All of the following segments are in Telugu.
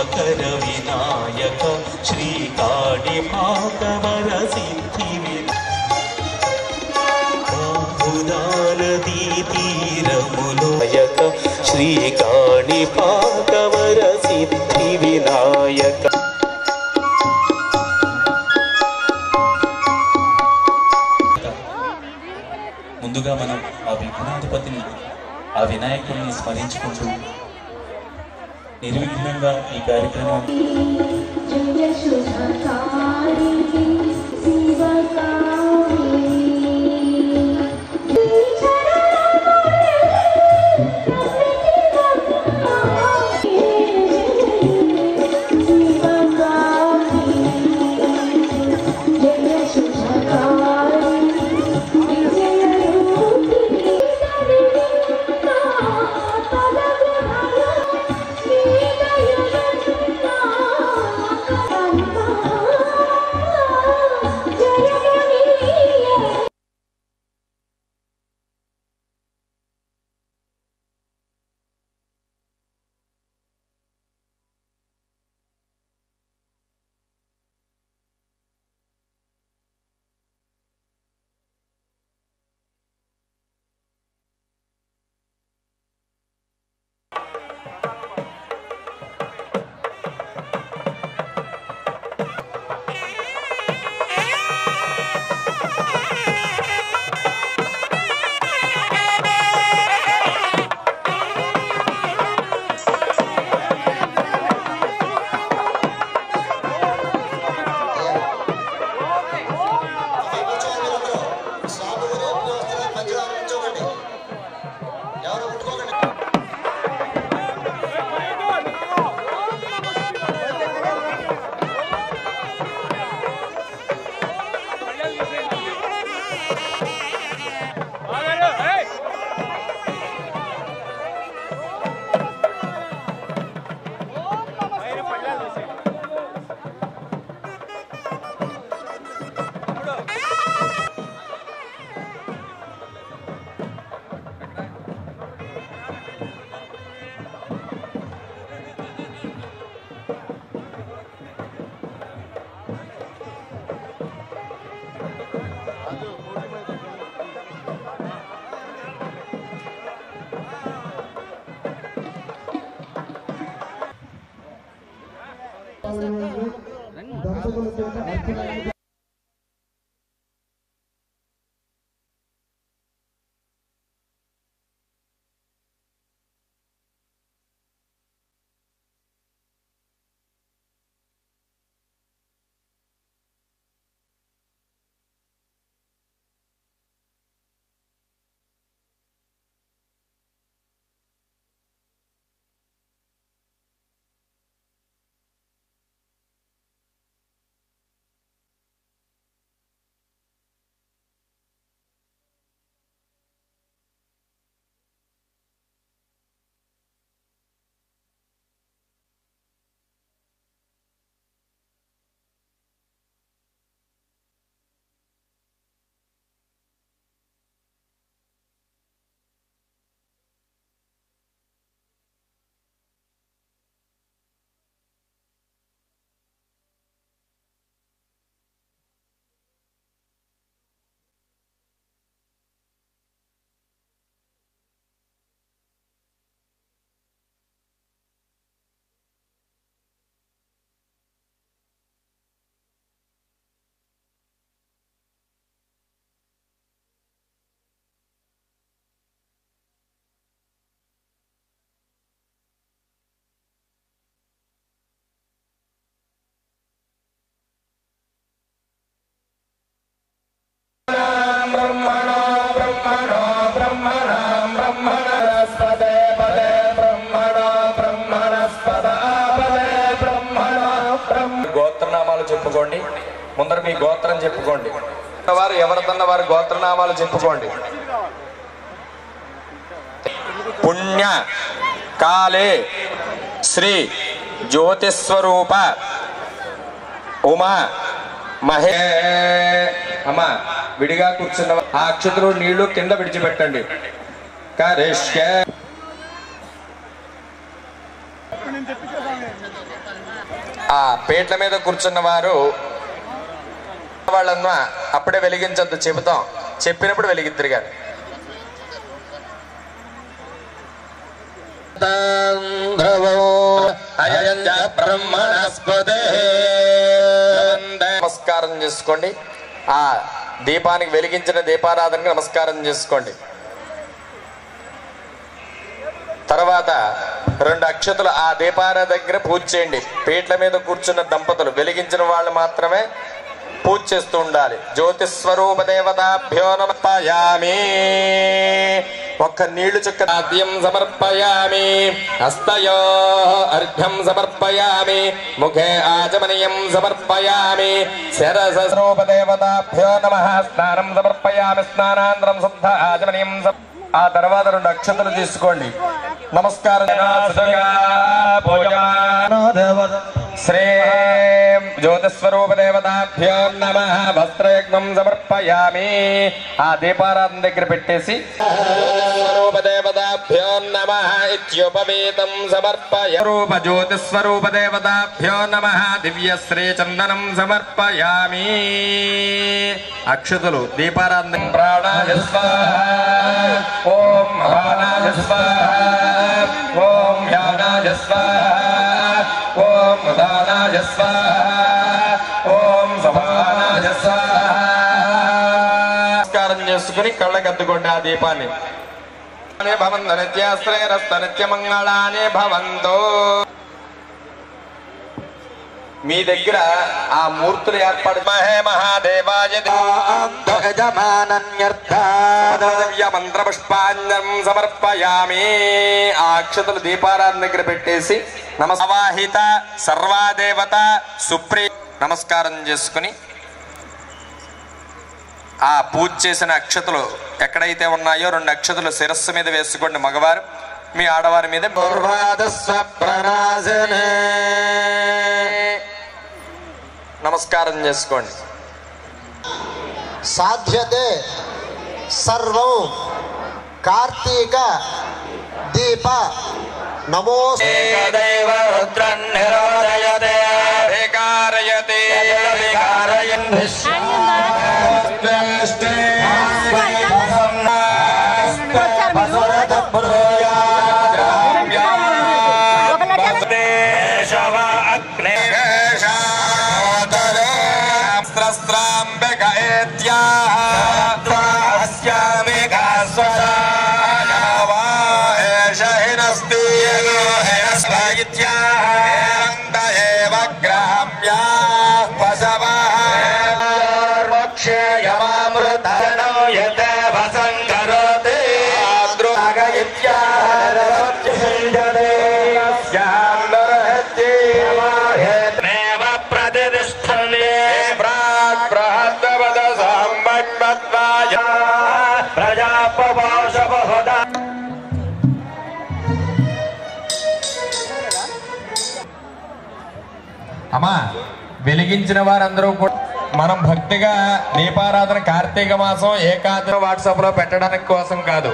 శుభకర వినాయక శ్రీకాళి భాగవర సిద్ధి బాహుదానదీ తీరములోయక శ్రీకాళి భాగవర సిద్ధి వినాయక ముందుగా మనం ఆ విఘ్నాధిపతిని ఆ వినాయకుడిని స్మరించుకుంటూ నిర్విఘ్నంగా ఈ కార్యక్రమం జయ శుభకారి శివకారి జయ శుభకారి విజయ రూపిణి సరిగా పదవి జయ దర్శకుల చేత అర్చన గోత్రనామాలు చెప్పుకోండి ముందర మీ గోత్రం చెప్పుకోండి వారు ఎవరిదన్న వారి గోత్రనామాలు చెప్పుకోండి పుణ్య కాలే శ్రీ జ్యోతిస్వరూప ఉమా మహే అమ్మా విడిగా కూర్చున్న ఆ అక్షతులు నీళ్లు కింద విడిచిపెట్టండి కరిష్య ఆ పేట్ల మీద కూర్చున్న వారు వాళ్ళన్న అప్పుడే వెలిగించొద్దు చెబుతాం చెప్పినప్పుడు వెలిగిద్దరు గారు నమస్కారం చేసుకోండి ఆ దీపానికి వెలిగించిన దీపారాధనకి నమస్కారం చేసుకోండి తర్వాత రెండు అక్షతలు ఆ దీపారాధన దగ్గర పూజ చేయండి పీట్ల మీద కూర్చున్న దంపతులు వెలిగించిన వాళ్ళు మాత్రమే పూజ చేస్తూ ఉండాలి జ్యోతిస్వరూప దేవతాభ్యో నమయామి ఒక్క నీళ్లు చుక్క ఆద్యం సమర్పయామి హస్తయో అర్ఘ్యం సమర్పయామి ముఖే ఆచమనీయం సమర్పయామి శరసరూప దేవతాభ్యో నమ స్నానం సమర్పయామి స్నానాంతరం శుద్ధ ఆచమనీయం సమ- ఆ తర్వాత రెండు అక్షతలు తీసుకోండి నమస్కారం శ్రీ జ్యోతిస్వరూప దేవతాభ్యో నమ వస్త్రయజ్ఞం సమర్పయామి ఆ దీపారాధన దగ్గర పెట్టేసి స్వరూప దేవతాభ్యో నమ ఇత్యుపవేతం సమర్పయ రూప జ్యోతిస్వరూప దేవతాభ్యో నమ దివ్య శ్రీ చందనం సమర్పయామి అక్షతులు దీపారాధన ప్రాణాయ స్వాహ ఓం మహానాయ స్వాహ ఓం యానాయ స్వాహ ఓం దానాయ స్వాహ ఓం సమానాయ స్వాహ నమస్కారం చేసుకుని కళ్ళకద్దుకోండి ఆ దీపాన్ని భవంత నిత్యాశ్రయరస్త నిత్యమంగళానే భవంతో మీ దగ్గర ఆ మూర్తులు ఏర్పాటు మహే మహాదేవాయ దివ్య మంత్ర పుష్పాంజం సమర్పయామి ఆ అక్షతలు దీపారాధన దగ్గర పెట్టేసి నమస్వాహిత సర్వాదేవత సుప్రీ నమస్కారం చేసుకుని ఆ పూజ చేసిన అక్షతలు ఎక్కడైతే ఉన్నాయో రెండు అక్షతలు శిరస్సు మీద వేసుకోండి మగవారు మీ ఆడవారి మీద నమస్కారం చేసుకోండి సాధ్యతే సర్వం కార్తీక దీప నమో అమ్మా వెలిగించిన వారందరూ కూడా మనం భక్తిగా దీపారాధన కార్తీక మాసం ఏకాదశి వాట్సాప్ లో పెట్టడానికి కోసం కాదు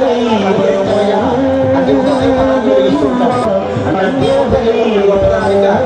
అంటే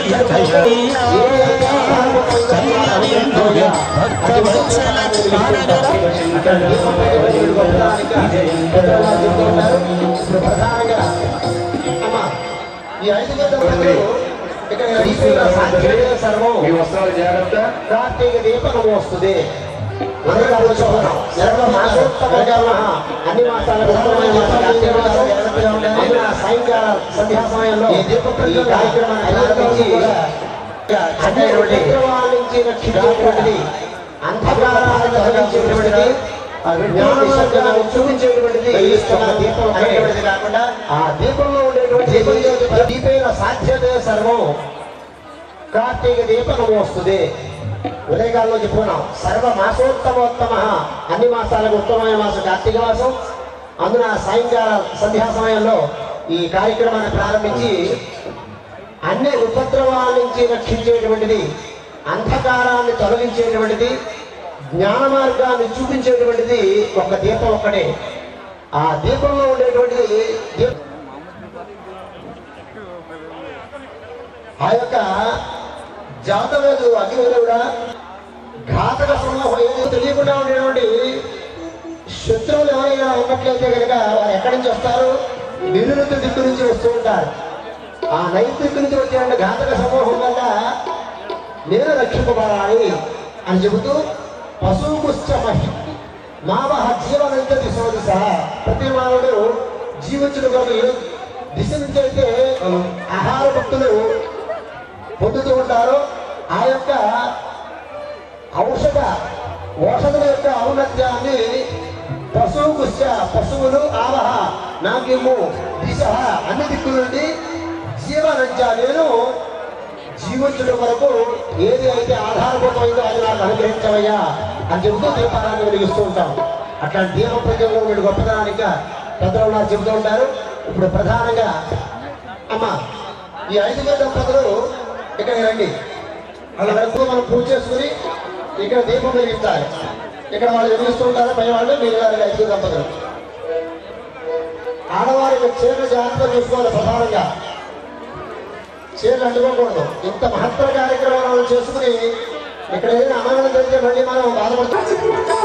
ఇప్పుడు ప్రధానంగా అమ్మా, ఈ ఐదు గంటల మందిలో ఇక్కడ ఈశ్వరుల సాంకేతిక సర్వం మీ వస్త్రాలు జాగ్రత్త కార్తీక దీపం వస్తుంది అన్ని మాసాలకు ఉత్తమమైన మాసం కార్తీక మాసం. అందున సాయంకాల సంధ్యా సమయంలో ఈ కార్యక్రమాన్ని ప్రారంభించి చక్కైనటువంటి ఉగ్రవాల నుంచి రక్షించేటువంటిది అంధకారాన్ని తొలగించేటువంటిది జ్ఞాన మార్గాన్ని చూపించేటువంటిది ఒక దీపం అనేటువంటిది కాకుండా ఆ దీపంలో ఉండేటువంటి దీపైన సాధ్యత సర్వం కార్తీక దీపం వస్తుంది ఉదయకాలంలో చెప్పుకున్నాం సర్వ మాసోత్తమోత్తమ అన్ని మాసాలకు ఉత్తమమైన మాసం కార్తీక మాసం అందున సాయంకాల సంధ్యా సమయంలో ఈ కార్యక్రమాన్ని ప్రారంభించి అన్ని ఉపద్రవాల నుంచి రక్షించేటువంటిది అంధకారాన్ని తొలగించేటువంటిది జ్ఞాన మార్గాన్ని చూపించేటువంటిది ఒక దీపం ఒక్కటే ఆ దీపంలో ఉండేటువంటిది దీప- ఆ యొక్క జాతవేదు అగ్నిదేవుడా ఘాతక సమూహం ఏదో తెలియకుండా ఉండేటువంటి శత్రువులు ఎవరైనా ఉన్నట్లయితే కనుక వారు ఎక్కడి నుంచి వస్తారు నిరుతి దిక్కు నుంచి వస్తూ ఉంటారు ఆ నైతిక నుంచి వచ్చే ఘాతక సమూహం వల్ల నేను రక్షింపబడాలి అని చెబుతూ పశువు ముశ్చమహి మావహ జీవనంత దిశ దిశ ప్రతి మానవుడు జీవించడం కొరకు ఏ దిశ నుంచి అయితే ఆహార భక్తులు పొందుతూ ఉంటారో ఆ యొక్క ఔషధ ఔషధుల యొక్క ఔన్నత్యాన్ని పశువు కుశ పశువులు ఆవహ నాగ్యము దిశ అన్ని దిక్కుల నుండి జీవనంచ నేను జీవించడం వరకు ఏది అయితే ఆధారభూతమైందో అది నాకు అనుగ్రహించవయ్యా అని చెబుతూ దీపారాన్ని వెలిగిస్తూ ఉంటాం అట్లాంటి దీప ప్రజల్లో వీడు గొప్పతనానికి పెద్దలు నాకు చెబుతూ ఉంటారు ఇప్పుడు ప్రధానంగా అమ్మ ఈ ఐదుగురు దంపతులు ఇక్కడ రండి వాళ్ళ వరకు మనం పూజ చేసుకుని ఇక్కడ దీపం వెలిగిస్తారు ఇక్కడ వాళ్ళు వెలిగిస్తూ ఉంటారు పై వాళ్ళు మీరు గారు ఐదుగురు దంపతులు ఆడవారి యొక్క చీరలు జాగ్రత్తగా చూసుకోవాలి ప్రధానంగా చీరలు అంటుకోకూడదు ఇంత మహత్తర కార్యక్రమాలను చేసుకుని ఇక్కడ ఏదైనా అమలు జరిగితే మళ్ళీ మనం బాధపడతాం